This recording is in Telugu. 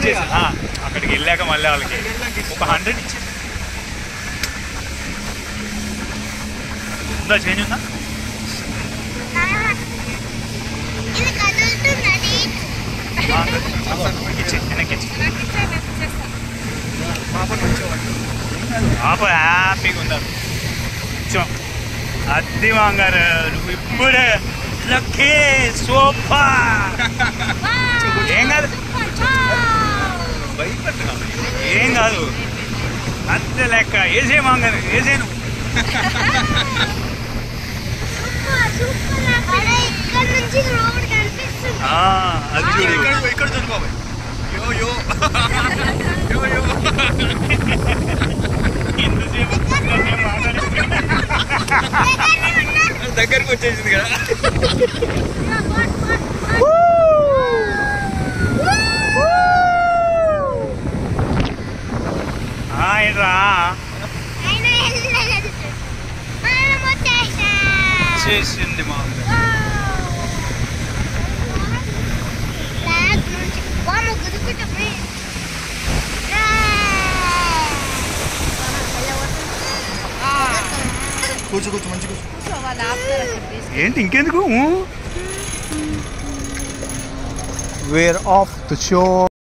ఇచ్చేసి ఆ, అక్కడికి వెళ్ళాక మళ్ళీ వాళ్ళకి ఒక హండ్రెడ్ ఇచ్చేసి ఉందా చేంజ్ ఉందా ఇది కదులుతున్నది ఆ, ఇచ్చే వెనక్కి ఇచ్చే పాప హ్యాపీగా ఉన్నారు కూర్చో అద్దె మాంగారు నువ్వు ఇప్పుడే లక్కీ సూపర్ ఏం కాదు ఏం కాదు అద్దె లెక్క వేసే మాంగారు వేసే నువ్వు అరే ఇక్కడ నుంచి రోడ్ కనిపిస్తుంది ఆ, అది చూడు ఇక్కడ ఇక్కడ చూడు బాబాయ్ యో యో యో యో ఎంతసేపు ఎంతసేపు మాట్లాడిస్తున్నా? దగ్గరికి వచ్చేసింది కదా ఆ, ఏంట్రా అయినా వెళ్ళలేదు మనం వచ్చేసా చేసింది మా బ్యాగ్ నుంచి వాము గుదుకుంటా కూర్చో కూర్చో మంచి కూర్చో ఏంటి ఇంకెందుకు We're off the shore.